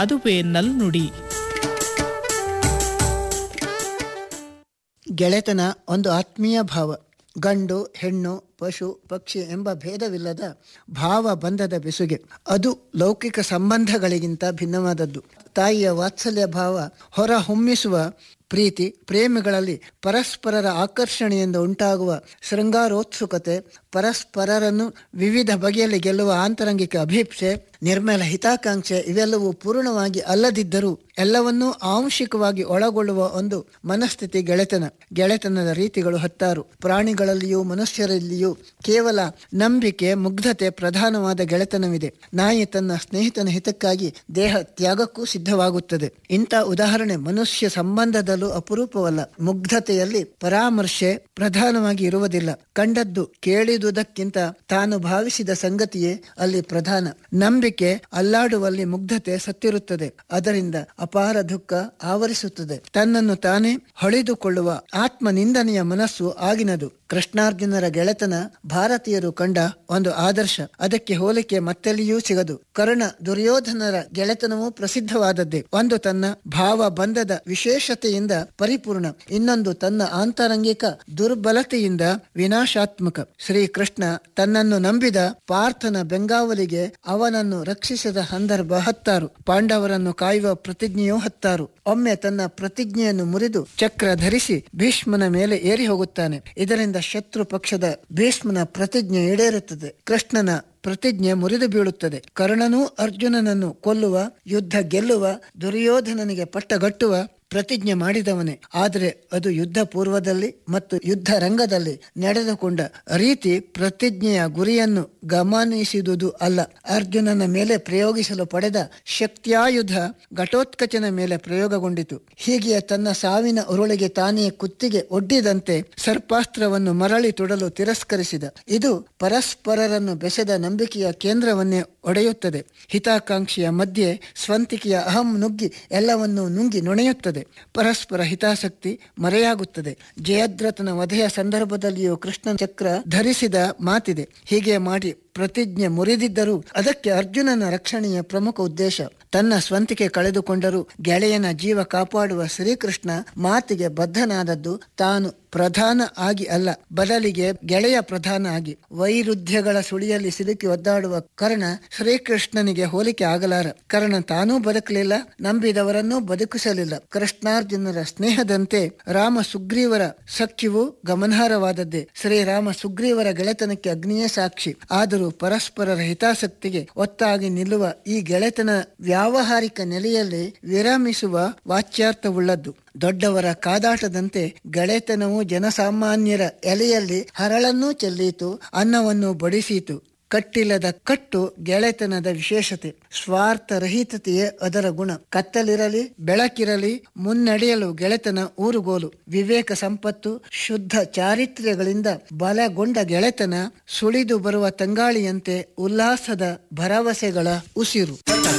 ಅದುವೇ ನಲ್ನುಡಿ ಗೆಳೆತನ ಒಂದು ಆತ್ಮೀಯ ಭಾವ ಗಂಡು ಹೆಣ್ಣು ಪಶು ಪಕ್ಷಿ ಎಂಬ ಭೇದವಿಲ್ಲದ ಭಾವ ಬಂಧದ ಬೆಸುಗೆ ಅದು ಲೌಕಿಕ ಸಂಬಂಧಗಳಿಗಿಂತ ಭಿನ್ನವಾದದ್ದು ತಾಯಿಯ ವಾತ್ಸಲ್ಯ ಭಾವ ಹೊರ ಹೊಮ್ಮಿಸುವ ಪ್ರೀತಿ ಪ್ರೇಮಿಗಳಲ್ಲಿ ಪರಸ್ಪರರ ಆಕರ್ಷಣೆಯಿಂದ ಉಂಟಾಗುವ ಶೃಂಗಾರೋತ್ಸುಕತೆ ಪರಸ್ಪರರನ್ನು ವಿವಿಧ ಬಗೆಯಲ್ಲಿ ಗೆಲ್ಲುವ ಆಂತರಂಗಿಕ ಅಭೀಪ್ಸೆ ನಿರ್ಮಲ ಹಿತಾಕಾಂಕ್ಷೆ ಇವೆಲ್ಲವೂ ಪೂರ್ಣವಾಗಿ ಅಲ್ಲದಿದ್ದರೂ ಎಲ್ಲವನ್ನೂ ಆಂಶಿಕವಾಗಿ ಒಳಗೊಳ್ಳುವ ಒಂದು ಮನಸ್ಥಿತಿ ಗೆಳೆತನ ಗೆಳೆತನದ ರೀತಿಗಳು ಹತ್ತಾರು ಪ್ರಾಣಿಗಳಲ್ಲಿಯೂ ಮನುಷ್ಯರಲ್ಲಿಯೂ ಕೇವಲ ನಂಬಿಕೆ ಮುಗ್ಧತೆ ಪ್ರಧಾನವಾದ ಗೆಳೆತನವಿದೆ ನಾಯಿ ತನ್ನ ಸ್ನೇಹಿತನ ಹಿತಕ್ಕಾಗಿ ದೇಹ ತ್ಯಾಗಕ್ಕೂ ಸಿದ್ಧವಾಗುತ್ತದೆ ಇಂಥ ಉದಾಹರಣೆ ಮನುಷ್ಯ ಸಂಬಂಧದಲ್ಲೂ ಅಪರೂಪವಲ್ಲ ಮುಗ್ಧತೆಯಲ್ಲಿ ಪರಾಮರ್ಶೆ ಪ್ರಧಾನವಾಗಿ ಇರುವುದಿಲ್ಲ ಕಂಡದ್ದು ಕೇಳಿದುದಕ್ಕಿಂತ ತಾನು ಭಾವಿಸಿದ ಸಂಗತಿಯೇ ಅಲ್ಲಿ ಪ್ರಧಾನ ನಂಬಿಕೆ ಅಲ್ಲಾಡುವಲ್ಲಿ ಮುಗ್ಧತೆ ಸತ್ತಿರುತ್ತದೆ ಅದರಿಂದ ಅಪಾರ ದುಃಖ ಆವರಿಸುತ್ತದೆ ತನ್ನನ್ನು ತಾನೇ ಹೊಳೆದುಕೊಳ್ಳುವ ಆತ್ಮ ನಿಂದನೆಯ ಮನಸ್ಸು ಆಗಿನದು ಕೃಷ್ಣಾರ್ಜುನರ ಗೆಳೆತನ ಭಾರತೀಯರು ಕಂಡ ಒಂದು ಆದರ್ಶ ಅದಕ್ಕೆ ಹೋಲಿಕೆ ಮತ್ತೆಲ್ಲಿಯೂ ಸಿಗದು ಕರ್ಣ ದುರ್ಯೋಧನರ ಗೆಳೆತನವೂ ಪ್ರಸಿದ್ಧವಾದದ್ದೇ ಒಂದು ತನ್ನ ಭಾವ ಬಂಧದ ವಿಶೇಷತೆಯಿಂದ ಪರಿಪೂರ್ಣ ಇನ್ನೊಂದು ತನ್ನ ಆಂತರಂಗಿಕ ದುರ್ಬಲತೆಯಿಂದ ವಿನಾಶಾತ್ಮಕ ಶ್ರೀಕೃಷ್ಣ ತನ್ನನ್ನು ನಂಬಿದ ಪಾರ್ಥನ ಬೆಂಗಾವಲಿಗೆ ಅವನನ್ನು ರಕ್ಷಿಸಿದ ಸಂದರ್ಭ ಹತ್ತಾರು ಪಾಂಡವರನ್ನು ಕಾಯುವ ಪ್ರತಿಜ್ಞೆಯೂ ಹತ್ತಾರು ಒಮ್ಮೆ ತನ್ನ ಪ್ರತಿಜ್ಞೆಯನ್ನು ಮುರಿದು ಚಕ್ರ ಧರಿಸಿ ಭೀಷ್ಮನ ಮೇಲೆ ಏರಿ ಹೋಗುತ್ತಾನೆ ಇದರಿಂದ ಶತ್ರು ಪಕ್ಷದ ಭೀಷ್ಮನ ಪ್ರತಿಜ್ಞೆ ಈಡೇರುತ್ತದೆ ಕೃಷ್ಣನ ಪ್ರತಿಜ್ಞೆ ಮುರಿದು ಬೀಳುತ್ತದೆ ಕರ್ಣನೂ ಅರ್ಜುನನನ್ನು ಕೊಲ್ಲುವ ಯುದ್ಧ ಗೆಲ್ಲುವ ದುರ್ಯೋಧನನಿಗೆ ಪಟ್ಟಗಟ್ಟುವ ಪ್ರತಿಜ್ಞೆ ಮಾಡಿದವನೇ ಆದರೆ ಅದು ಯುದ್ಧ ಪೂರ್ವದಲ್ಲಿ ಮತ್ತು ಯುದ್ಧ ರಂಗದಲ್ಲಿ ನಡೆದುಕೊಂಡ ರೀತಿ ಪ್ರತಿಜ್ಞೆಯ ಗುರಿಯನ್ನು ಗಮನಿಸಿದುದು ಅಲ್ಲ ಅರ್ಜುನನ ಮೇಲೆ ಪ್ರಯೋಗಿಸಲು ಪಡೆದ ಶಕ್ತಿಯಾಯುಧ ಘಟೋತ್ಕಚನ ಮೇಲೆ ಪ್ರಯೋಗಗೊಂಡಿತು ಹೀಗೆ ತನ್ನ ಸಾವಿನ ಉರುಳಿಗೆ ತಾನೇ ಕುತ್ತಿಗೆ ಒಡ್ಡಿದಂತೆ ಸರ್ಪಾಸ್ತ್ರವನ್ನು ಮರಳಿ ತೊಡಲು ತಿರಸ್ಕರಿಸಿದ ಇದು ಪರಸ್ಪರರನ್ನು ಬೆಸೆದ ನಂಬಿಕೆಯ ಕೇಂದ್ರವನ್ನೇ ಒಡೆಯುತ್ತದೆ ಹಿತಾಕಾಂಕ್ಷೆಯ ಮಧ್ಯೆ ಸ್ವಂತಿಕೆಯ ಅಹಂ ನುಗ್ಗಿ ಎಲ್ಲವನ್ನೂ ನುಂಗಿ ನುಣೆಯುತ್ತದೆ ಪರಸ್ಪರ ಹಿತಾಸಕ್ತಿ ಮರೆಯಾಗುತ್ತದೆ ಜಯದ್ರಥನ ವಧೆಯ ಸಂದರ್ಭದಲ್ಲಿಯೂ ಕೃಷ್ಣ ಚಕ್ರ ಧರಿಸಿದ ಮಾತಿದೆ ಹೀಗೆ ಮಾಡಿ ಪ್ರತಿಜ್ಞೆ ಮುರಿದಿದ್ದರೂ ಅದಕ್ಕೆ ಅರ್ಜುನನ ರಕ್ಷಣೆಯ ಪ್ರಮುಖ ಉದ್ದೇಶ ತನ್ನ ಸ್ವಂತಿಕೆ ಕಳೆದುಕೊಂಡರೂ ಗೆಳೆಯನ ಜೀವ ಕಾಪಾಡುವ ಶ್ರೀಕೃಷ್ಣ ಮಾತಿಗೆ ಬದ್ಧನಾದದ್ದು ತಾನು ಪ್ರಧಾನ ಆಗಿ ಅಲ್ಲ ಬದಲಿಗೆ ಗೆಳೆಯ ಪ್ರಧಾನ ಆಗಿ ವೈರುಧ್ಯಗಳ ಸುಳಿಯಲ್ಲಿ ಸಿಲುಕಿ ಒದ್ದಾಡುವ ಕರ್ಣ ಶ್ರೀಕೃಷ್ಣನಿಗೆ ಹೋಲಿಕೆ ಆಗಲಾರ ಕರ್ಣ ತಾನೂ ಬದುಕಲಿಲ್ಲ ನಂಬಿದವರನ್ನೂ ಬದುಕಿಸಲಿಲ್ಲ ಕೃಷ್ಣಾರ್ಜುನರ ಸ್ನೇಹದಂತೆ ರಾಮ ಸುಗ್ರೀವರ ಸಖ್ಯವು ಗಮನಾರ್ಹವಾದದ್ದೇ ಶ್ರೀರಾಮ ಸುಗ್ರೀವರ ಗೆಳೆತನಕ್ಕೆ ಅಗ್ನಿಯೇ ಸಾಕ್ಷಿ ಆದರೂ ಪರಸ್ಪರರ ಹಿತಾಸಕ್ತಿಗೆ ಒತ್ತಾಗಿ ನಿಲ್ಲುವ ಈ ಗೆಳೆತನ ವ್ಯಾವಹಾರಿಕ ನೆಲೆಯಲ್ಲಿ ವಿರಮಿಸುವ ವಾಚ್ಯಾರ್ಥವುಳ್ಳದ್ದು ದೊಡ್ಡವರ ಕಾದಾಟದಂತೆ ಗೆಳೆತನವು ಜನಸಾಮಾನ್ಯರ ಎಲೆಯಲ್ಲಿ ಹರಳನ್ನೂ ಚೆಲ್ಲೀತು ಅನ್ನವನ್ನು ಬಡಿಸೀತು ಕಟ್ಟಿಲ್ಲದ ಕಟ್ಟು ಗೆಳೆತನದ ವಿಶೇಷತೆ ಸ್ವಾರ್ಥರಹಿತತೆಯೇ ಅದರ ಗುಣ ಕತ್ತಲಿರಲಿ ಬೆಳಕಿರಲಿ ಮುನ್ನಡೆಯಲು ಗೆಳೆತನ ಊರುಗೋಲು ವಿವೇಕ ಸಂಪತ್ತು ಶುದ್ಧ ಚಾರಿತ್ರ್ಯಗಳಿಂದ ಬಲಗೊಂಡ ಗೆಳೆತನ ಸುಳಿದು ಬರುವ ತಂಗಾಳಿಯಂತೆ ಉಲ್ಲಾಸದ ಭರವಸೆಗಳ ಉಸಿರು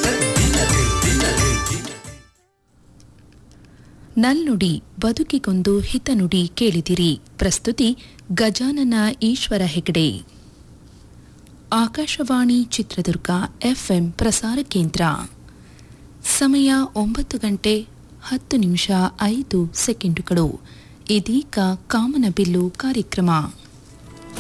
ನಲ್ನುಡಿ ಬದುಕಿಗೊಂದು ಹಿತನುಡಿ ಕೇಳಿದಿರಿ ಪ್ರಸ್ತುತಿ ಗಜಾನನ ಈಶ್ವರ ಹೆಗಡೆ ಆಕಾಶವಾಣಿ ಚಿತ್ರದುರ್ಗ ಎಫ್ಎಂ ಪ್ರಸಾರ ಕೇಂದ್ರ ಸಮಯ ಒಂಬತ್ತು ಗಂಟೆ ಹತ್ತು ನಿಮಿಷ ಐದು ಸೆಕೆಂಡುಗಳು ಇದೀಗ ಕಾಮನಬಿಲ್ಲು ಕಾರ್ಯಕ್ರಮ